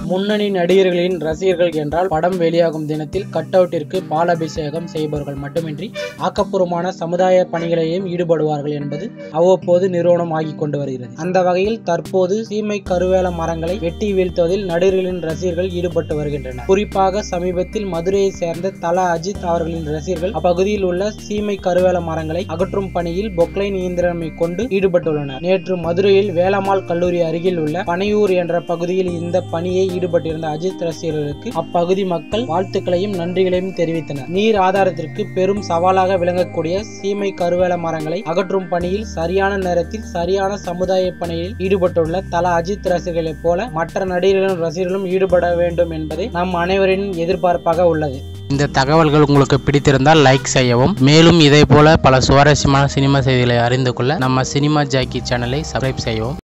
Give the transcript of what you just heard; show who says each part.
Speaker 1: முன்னணி நடிகர்களின் ரசிகர்கள் என்றால் படம் வெளியாகும் தினத்தில் கட் அவுட்டிற்கு பாலாபிஷேகம் செய்பவர்கள் மட்டுமின்றி ஆக்கப்பூர்வமான சமுதாய பணிகளையும் ஈடுபடுவார்கள் என்பது அவ்வப்போது நிறுவனம் ஆகிக் கொண்டு வருகிறது அந்த வகையில் தற்போது சீமை கருவேல மரங்களை வெட்டி வீழ்த்துவதில் நடிகர்களின் ரசிகர்கள் ஈடுபட்டு வருகின்றனர் குறிப்பாக சமீபத்தில் மதுரையை சேர்ந்த தல அஜித் அவர்களின் ரசிகர்கள் அப்பகுதியில் உள்ள சீமை கருவேல மரங்களை அகற்றும் பணியில் பொக்லைன் இயந்திரமை கொண்டு ஈடுபட்டுள்ளனர் நேற்று மதுரையில் வேலம்மாள் கல்லூரி அருகில் உள்ள பனையூர் என்ற பகுதியில் இந்த பணியை ஈடுபட்டிருந்த அஜித் ரசிகர்களுக்கு அப்பகுதி மக்கள் வாழ்த்துக்களையும் நன்றிகளையும் தெரிவித்தனர் நீர் ஆதாரத்திற்கு பெரும் சவாலாக விளங்கக்கூடிய சீமை கருவேல மரங்களை அகற்றும் பணியில் சரியான நேரத்தில் சரியான சமுதாய பணியில் ஈடுபட்டுள்ள தல அஜித் ரசிகர்களைப் போல மற்ற நடிகர்களும் ரசிகர்களும் ஈடுபட வேண்டும் என்பதே நம் அனைவரின் எதிர்பார்ப்பாக உள்ளது
Speaker 2: இந்த தகவல்கள் உங்களுக்கு பிடித்திருந்தால் லைக் செய்யவும் மேலும் இதே போல பல சுவாரஸ்யமான சினிமா செய்திகளை அறிந்து கொள்ள நம்ம சினிமா ஜாக்கி சேனலை சப்ஸ்கிரைப் செய்யவும்